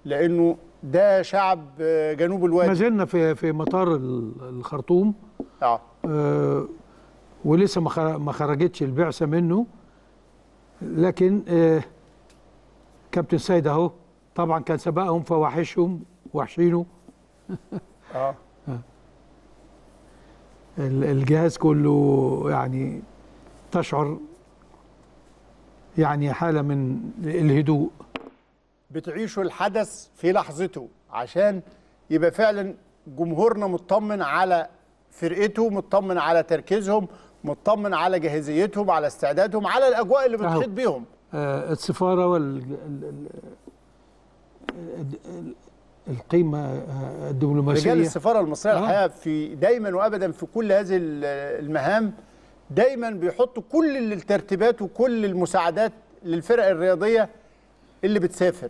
لانه ده شعب آه، جنوب ما الوادي زلنا في في مطار ال- الخرطوم اه آه، ولسه ما خر- ما خرجتش البعثه منه لكن آه، كابتن سيد اهو طبعا كان سبقهم فواحشهم وحشينه اه ال- الجهاز كله يعني تشعر يعني حاله من الهدوء بتعيشوا الحدث في لحظته عشان يبقى فعلا جمهورنا مطمن على فرقته مطمن على تركيزهم مطمن على جاهزيتهم على استعدادهم على الاجواء اللي أهو. بتحيط بيهم آه، السفاره وال ال- ال- ال- ال- القيمه آه، رجال الدبلوماسيه السفاره المصريه آه. الحقيقه في دايما وابدا في كل هذه ال- المهام دايما بيحطوا كل الترتيبات وكل المساعدات للفرق الرياضيه اللي بتسافر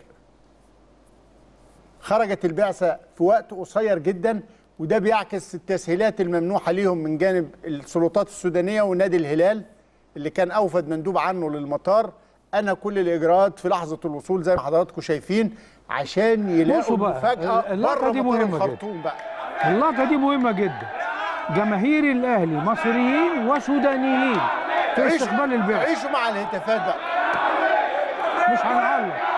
خرجت البعثه في وقت قصير جدا وده بيعكس التسهيلات الممنوحه ليهم من جانب السلطات السودانيه ونادي الهلال اللي كان اوفد مندوب عنه للمطار انا كل الاجراءات في لحظه الوصول زي ما حضراتكم شايفين عشان يلاقوا بصوا بقى، المفاجاه اللقطة بره دي مطار مهمة جدا. الخرطوم بقى اللقطه دي مهمه جدا جماهير الاهلي مصريين وسودانيين في عيشوا- استقبال البعثه عيشوا مع الهتافات بقى مش هنعلق